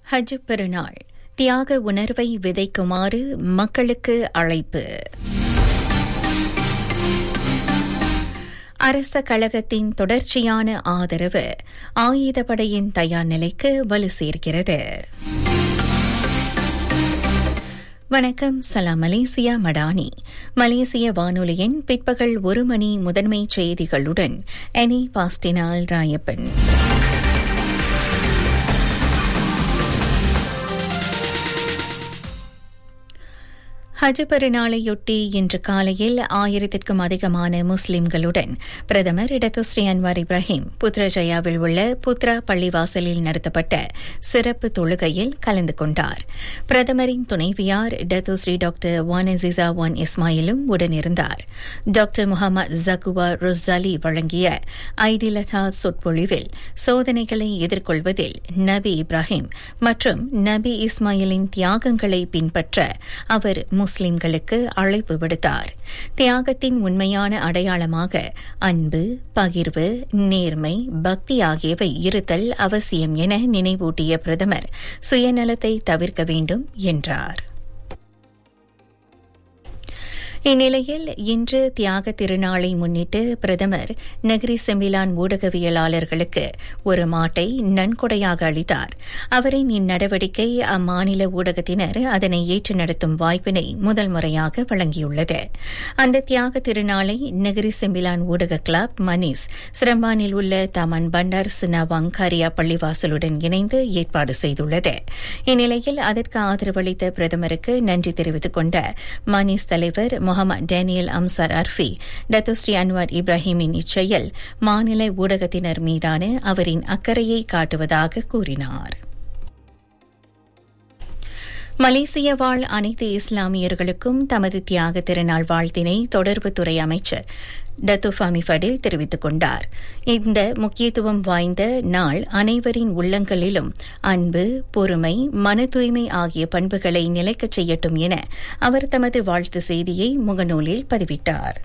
ஹஜ் பெருநாள் தியாக உணர்வை விதைக்குமாறு மக்களுக்கு அழைப்பு அரச கழகத்தின் தொடர்ச்சியான ஆதரவு ஆயுதப்படையின் தயார் நிலைக்கு வலு சேர்க்கிறது வணக்கம் சலாம் மலேசியா மடானி மலேசிய வானொலியின் பிற்பகல் ஒரு மணி முதன்மை செய்திகளுடன் எனி பாஸ்டினால் ராயப்பன் ஹஜ் பெருநாளையொட்டி இன்று காலையில் ஆயிரத்திற்கும் அதிகமான முஸ்லிம்களுடன் பிரதமர் இடத்துஸ்ரீ அன்வார் இப்ராஹிம் புத்ரஜயாவில் உள்ள புத்ரா பள்ளிவாசலில் நடத்தப்பட்ட சிறப்பு தொழுகையில் கலந்து கொண்டார் பிரதமரின் துணைவியார் Datuk Seri doctor Wan Aziza Wan இஸ்மாயிலும் உடனிருந்தார் டாக்டர் முகமது ஜகுவா ருஸ்ஸாலி வழங்கிய ஐடிலஹா சொற்பொழிவில் சோதனைகளை எதிர்கொள்வதில் நபி இப்ராஹிம் மற்றும் நபி இஸ்மாயிலின் தியாகங்களை பின்பற்ற அவர் முஸ்லிம்களுக்கு அழைப்பு விடுத்தார் தியாகத்தின் உண்மையான அடையாளமாக அன்பு பகிர்வு நேர்மை பக்தி ஆகியவை இருத்தல் அவசியம் என நினைவூட்டிய பிரதமர் சுயநலத்தை தவிர்க்க வேண்டும் என்றார் இந்நிலையில் இன்று தியாக திருநாளை முன்னிட்டு பிரதமர் நகரி செம்பிலான் ஊடகவியலாளர்களுக்கு ஒரு மாட்டை நன்கொடையாக அளித்தார் அவரின் இந்நடவடிக்கை அம்மாநில ஊடகத்தினர் அதனை ஏற்று நடத்தும் வாய்ப்பினை முதல் முறையாக வழங்கியுள்ளது அந்த தியாக திருநாளை நகரி செம்பிலான் ஊடக கிளப் மனிஸ் சிரம்பானில் உள்ள தமன் பண்டார் சினவாங் கரியா பள்ளிவாசலுடன் இணைந்து ஏற்பாடு செய்துள்ளது இந்நிலையில் அதற்கு ஆதரவளித்த பிரதமருக்கு நன்றி தெரிவித்துக் கொண்ட மனிஸ் தலைவர் Mohammad Daniel Amzar Arfi Datuk Seri Anwar இப்ராஹிமின் இச்செயல் மாநில ஊடகத்தினர் மீதான அவரின் அக்கறையை காட்டுவதாக கூறினார் மலேசிய வாழ் அனைத்து இஸ்லாமியர்களுக்கும் தமது தியாக திருநாள் வாழ்த்தினை தொடர்புத்துறை அமைச்சர் டத்துஃபாமி ஃபடில் தெரிவித்துக் கொண்டார் இந்த முக்கியத்துவம் வாய்ந்த நாள் அனைவரின் உள்ளங்களிலும் அன்பு பொறுமை மன தூய்மை ஆகிய பண்புகளை நிலைக்கச் செய்யட்டும் என அவர் தமது வாழ்த்து செய்தியை முகநூலில் பதிவிட்டார்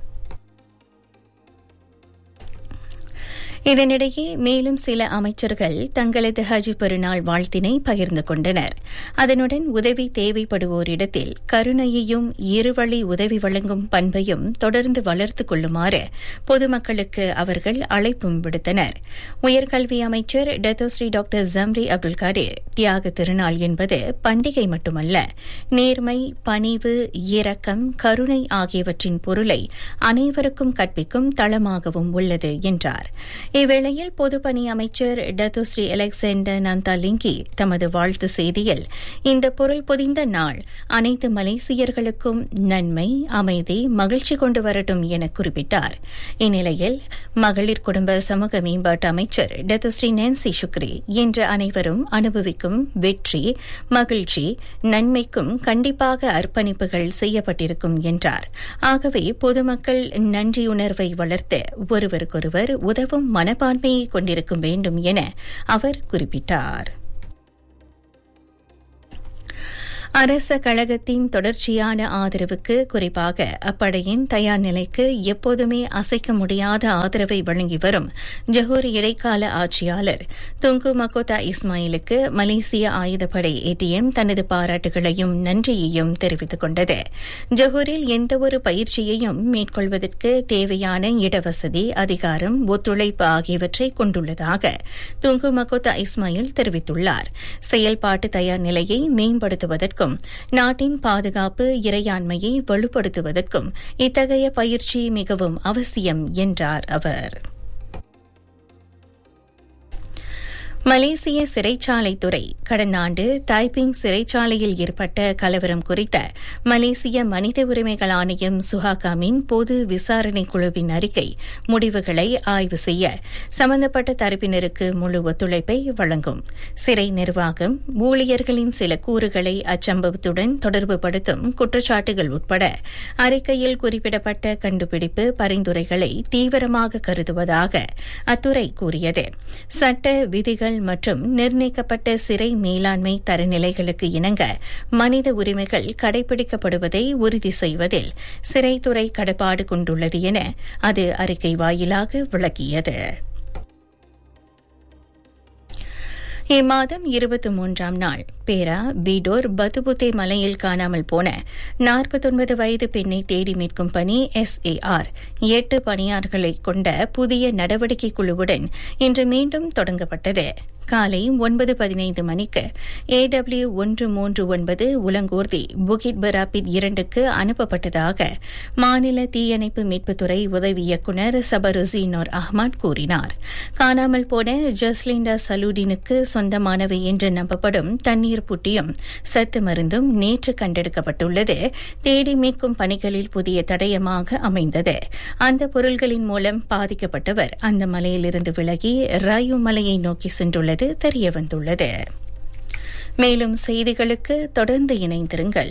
இதனிடையே மேலும் சில அமைச்சர்கள் தங்களது ஹஜ் பெருநாள் வாழ்த்தினை பகிர்ந்து கொண்டனர் அதனுடன் உதவி தேவைப்படுவோரிடத்தில் கருணையையும் இருவழி உதவி வழங்கும் பண்பையும் தொடர்ந்து வளர்த்துக் கொள்ளுமாறு பொதுமக்களுக்கு அவர்கள் அழைப்பும் விடுத்தனர் உயர்கல்வி அமைச்சர் Datuk Seri doctor Zambry Abdul Kadir தியாக திருநாள் என்பது பண்டிகை மட்டுமல்ல நேர்மை பணிவு இரக்கம் கருணை ஆகியவற்றின் பொருளை அனைவருக்கும் கற்பிக்கும் தளமாகவும் உள்ளது என்றார் இவ்வேளையில் பொதுப்பணி அமைச்சர் டத்துஸ்ரீ அலெக்சாண்டர் நந்தாலிங்கி தமது வாழ்த்து செய்தியில் இந்த பொருள் பொதிந்த நாள் அனைத்து மலேசியர்களுக்கும் நன்மை அமைதி மகிழ்ச்சி கொண்டு வரட்டும் என குறிப்பிட்டார் இந்நிலையில் மகளிர் குடும்ப சமூக மேம்பாட்டு அமைச்சர் டத்துஸ்ரீ நான்சி சுக்ரி இன்று அனைவரும் அனுபவிக்கும் வெற்றி மகிழ்ச்சி நன்மைக்கும் கண்டிப்பாக அர்ப்பணிப்புகள் செய்யப்பட்டிருக்கும் என்றார் ஆகவே பொதுமக்கள் நன்றியுணர்வை வளர்த்து ஒருவருக்கொருவர் உதவும் மனப்பான்மையை கொண்டிருக்க வேண்டும் என அவர் குறிப்பிட்டார் அரச கழகத்தின் தொடர்ச்சியான ஆதரவுக்கு குறிப்பாக அப்படையின் தயார் நிலைக்கு எப்போதுமே அசைக்க முடியாத ஆதரவை வழங்கி வரும் ஜஹூர் இடைக்கால ஆட்சியாளர் துங்கு மகோதா இஸ்மாயிலுக்கு மலேசிய ஆயுதப்படை ஏடிஎம் தனது பாராட்டுகளையும் நன்றியையும் தெரிவித்துக் கொண்டது ஜஹூரில் எந்தவொரு பயிற்சியையும் மேற்கொள்வதற்கு தேவையான இடவசதி அதிகாரம் ஒத்துழைப்பு ஆகியவற்றை கொண்டுள்ளதாக துங்கு மகோதா இஸ்மாயில் தெரிவித்துள்ளார் செயல்பாட்டு தயார் நிலையை மேம்படுத்துவதற்கும் வளர்ப்பதற்கும் நாட்டின் பாதுகாப்பு இறையாண்மையை வலுப்படுத்துவதற்கும் இத்தகைய பயிற்சி மிகவும் அவசியம் என்றார் அவர் மலேசிய சிறைச்சாலைத்துறை கடந்த ஆண்டு தைப்பிங் சிறைச்சாலையில் ஏற்பட்ட கலவரம் குறித்த மலேசிய மனித உரிமைகள் ஆணையம் சுஹாகாமின் பொது விசாரணை குழுவின் அறிக்கை முடிவுகளை ஆய்வு செய்ய சம்பந்தப்பட்ட தரப்பினருக்கு முழு ஒத்துழைப்பை வழங்கும் சிறை நிர்வாகம் ஊழியர்களின் சில கூறுகளை அச்சம்பவத்துடன் தொடர்புபடுத்தும் குற்றச்சாட்டுகள் உட்பட அறிக்கையில் குறிப்பிடப்பட்ட கண்டுபிடிப்பு பரிந்துரைகளை தீவிரமாக கருதுவதாக அத்துறை கூறியது சட்ட விதிகள் மற்றும் நிர்ணயிக்கப்பட்ட சிறை மேலாண்மை தரநிலைகளுக்கு இணங்க மனித உரிமைகள் கடைபிடிக்கப்படுவதை உறுதி செய்வதில் சிறைத்துறை கடப்பாடு கொண்டுள்ளது என அது அறிக்கை வாயிலாக விளக்கியது இம்மாதம் இருபத்தி மூன்றாம் நாள் பேரா பீடோர் பதுபுத்தே மலையில் காணாமல் போன நாற்பத்தொன்பது வயது பெண்ணை தேடி மீட்கும் பணி எஸ்ஏஆர் எட்டு பணியாளர்களை கொண்ட புதிய நடவடிக்கை குழுவுடன் இன்று மீண்டும் தொடங்கப்பட்டது காலை ஒன்பது பதினைந்து மணிக்கு ஏடபிள்யூ ஒன்று மூன்று ஒன்பது உலங்கூர்தி புகிட் பராபிட் இரண்டுக்கு அனுப்பப்பட்டதாக மாநில தீயணைப்பு மீட்புத்துறை உதவி இயக்குநர் சபருசீனோர் அஹ்மத் கூறினார் காணாமல் போன ஜஸ்லிண்டா சலூடினுக்கு சொந்தமானவை என்று நம்பப்படும் தண்ணீர் புட்டியும் சத்து மருந்தும் நேற்று கண்டெடுக்கப்பட்டுள்ளது தேடி மீட்கும் பணிகளில் புதிய தடயமாக அமைந்தது அந்த பொருள்களின் மூலம் பாதிக்கப்பட்டவர் அந்த மலையிலிருந்து விலகி ராயு மலையை நோக்கி சென்றுள்ளது உள்ளது தெரியவந்துள்ளது மேலும் செய்திகளுக்கு தொடர்ந்து இணைந்திருங்கள்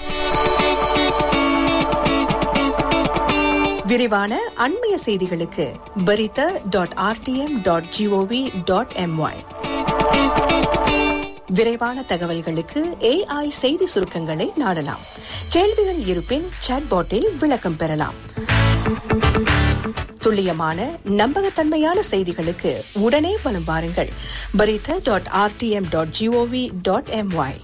விரிவான அண்மைய செய்திகளுக்கு Berita dot RTM dot GOV dot MY விரைவான தகவல்களுக்கு ஏஐ செய்தி சுருக்கங்களை நாடலாம் கேள்விகள் இருப்பின் சாட்பாட்டில் விளக்கம் பெறலாம் துல்லியமான நம்பகத்தன்மையான செய்திகளுக்கு உடனே வலம் பாருங்கள் Berita dot RTM dot GOV dot MY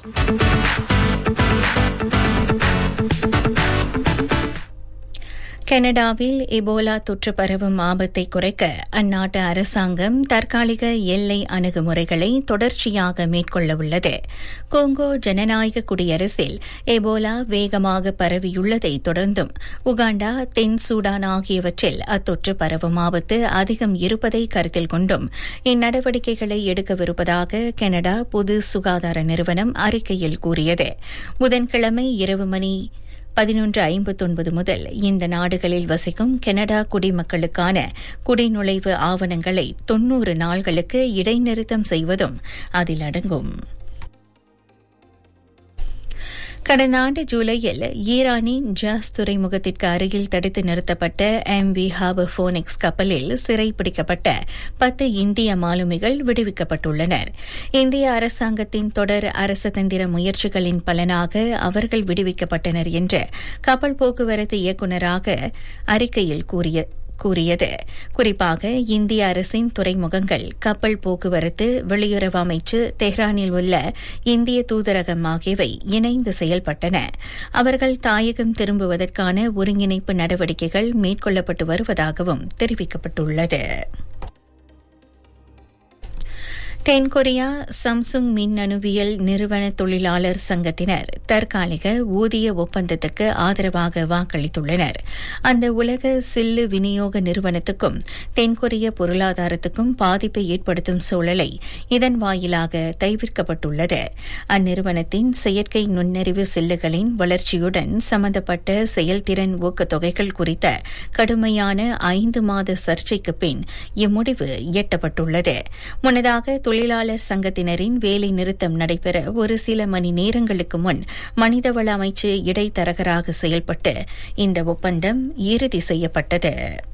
கனடாவில் எபோலா தொற்று பரவும் ஆபத்தை குறைக்க அந்நாட்டு அரசாங்கம் தற்காலிக எல்லை அணுகுமுறைகளை தொடர்ச்சியாக மேற்கொள்ள உள்ளது கோங்கோ ஜனநாயக குடியரசில் எபோலா வேகமாக பரவியுள்ளதை தொடர்ந்தும் உகாண்டா தென் சூடான் ஆகியவற்றில் அத்தொற்று பரவும் ஆபத்து அதிகம் இருப்பதை கருத்தில் கொண்டும் இந்நடவடிக்கைகளை எடுக்கவிருப்பதாக கனடா பொது சுகாதார நிறுவனம் அறிக்கையில் கூறியது புதன்கிழமை இரவு மணி பதினொன்று ஐம்பத்தொன்பது முதல் இந்த நாடுகளில் வசிக்கும் கனடா குடிமக்களுக்கான குடிநுழைவு ஆவணங்களை தொன்னூறு நாள்களுக்கு இடைநிறுத்தம் செய்வதும் அதில் அடங்கும் கடந்த ஆண்டு ஜூலையில் ஈரானின் ஜாஸ் துறைமுகத்திற்கு அருகில் தடுத்து நிறுத்தப்பட்ட எம் வி ஹாபர் போனிக்ஸ் கப்பலில் சிறைப்பிடிக்கப்பட்ட பத்து இந்திய மாலுமிகள் விடுவிக்கப்பட்டுள்ளனர் இந்திய அரசாங்கத்தின் தொடர் அரசதந்திர முயற்சிகளின் பலனாக அவர்கள் விடுவிக்கப்பட்டனர் என்று கப்பல் போக்குவரத்து இயக்குநராக அறிக்கையில் கூறிய கூறியது குறிப்பாக இந்திய அரசின் துறைமுகங்கள் கப்பல் போக்குவரத்து வெளியுறவு அமைச்சு தெஹ்ரானில் உள்ள இந்திய தூதரகம் ஆகியவை இணைந்து செயல்பட்டன அவர்கள் தாயகம் திரும்புவதற்கான ஒருங்கிணைப்பு நடவடிக்கைகள் மேற்கொள்ளப்பட்டு வருவதாகவும் தெரிவிக்கப்பட்டுள்ளது தென்கொரியா சம்சுங் மின்னணுவியல் நிறுவன தொழிலாளர் சங்கத்தினர் தற்காலிக ஊதிய ஒப்பந்தத்துக்கு ஆதரவாக வாக்களித்துள்ளனர் அந்த உலக சில்லு விநியோக நிறுவனத்துக்கும் தென்கொரிய பொருளாதாரத்துக்கும் பாதிப்பை ஏற்படுத்தும் சூழலை இதன் வாயிலாக தவிர்க்கப்பட்டுள்ளது அந்நிறுவனத்தின் செயற்கை நுண்ணறிவு சில்லுகளின் வளர்ச்சியுடன் சம்பந்தப்பட்ட செயல்திறன் ஊக்கத்தொகைகள் குறித்த கடுமையான ஐந்து மாத சர்ச்சைக்கு பின் இம்முடிவு எட்டப்பட்டுள்ளது முன்னதாக தொழிலாளர் சங்கத்தினரின் வேலை நிறுத்தம் நடைபெற ஒரு சில மணி நேரங்களுக்கு முன் மனிதவள அமைச்சு இடைத்தரகராக செயல்பட்டு இந்த ஒப்பந்தம் இறுதி செய்யப்பட்டது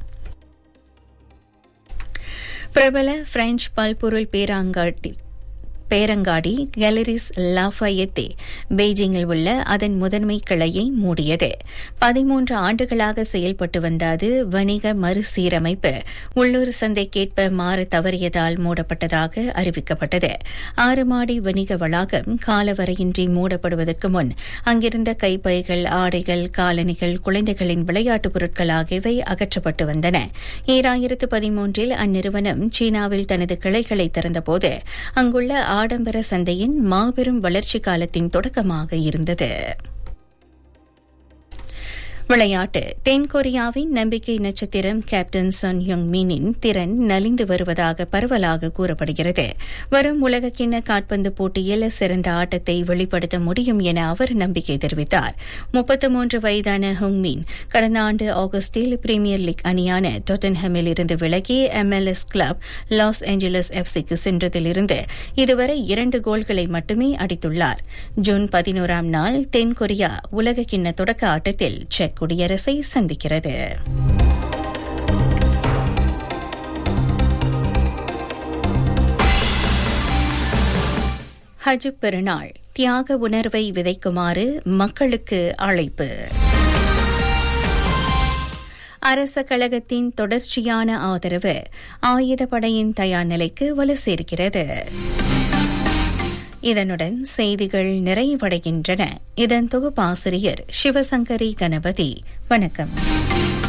பிரபல பிரெஞ்சு பல்பொருள் பேராங்காட்டி பேரங்காடி கேலரிஸ் லாஃபயத்தே பெய்ஜிங்கில் உள்ள அதன் முதன்மை கிளையை மூடியது பதிமூன்று ஆண்டுகளாக செயல்பட்டு வந்த அது வணிக மறுசீரமைப்பு உள்ளூர் சந்தைக்கேற்ப மாற தவறியதால் மூடப்பட்டதாக அறிவிக்கப்பட்டது ஆறு மாடி வணிக வளாகம் காலவரையின்றி மூடப்படுவதற்கு முன் அங்கிருந்த கைப்பைகள் ஆடைகள் காலணிகள் குழந்தைகளின் விளையாட்டுப் பொருட்கள் ஆகியவை அகற்றப்பட்டு வந்தன ஈராயிரத்து பதிமூன்றில் அந்நிறுவனம் சீனாவில் தனது கிளைகளை திறந்தபோது அங்குள்ள ஆடம்பர சந்தையின் மாபெரும் வளர்ச்சி காலத்தின் தொடக்கமாக இருந்தது விளையாட்டு தென்கொரியாவின் நம்பிக்கை நட்சத்திரம் கேப்டன் சன் யோங் மீனின் திறன் நலிந்து வருவதாக பரவலாக கூறப்படுகிறது வரும் உலகக்கிண்ண காட்பந்து போட்டியில் சிறந்த ஆட்டத்தை வெளிப்படுத்த முடியும் என அவர் நம்பிக்கை தெரிவித்தார் முப்பத்து மூன்று வயதான ஹுங் மீன் கடந்த ஆண்டு ஆகஸ்டில் பிரீமியர் லீக் அணியான டொட்டன்ஹமில் இருந்து விலகி எம்எல்எஸ் கிளப் லாஸ் ஏஞ்சலஸ் எஃப்சிக்கு சென்றதிலிருந்து இதுவரை இரண்டு கோல்களை மட்டுமே அடித்துள்ளார் ஜூன் பதினோராம் நாள் தென்கொரியா உலகக்கிண்ண தொடக்க ஆட்டத்தில் செக் குடியரசை சந்திக்கிறது ஹஜ் பெருநாள் தியாக உணர்வை விதைக்குமாறு மக்களுக்கு அழைப்பு அரச கழகத்தின் தொடர்ச்சியான ஆதரவு ஆயுதப்படையின் தயார் நிலைக்கு வலு சேர்க்கிறது இதனுடன் செய்திகள் நிறைவடைகின்றன இதன் தொகுப்பாசிரியர் சிவசங்கரி கணபதி வணக்கம்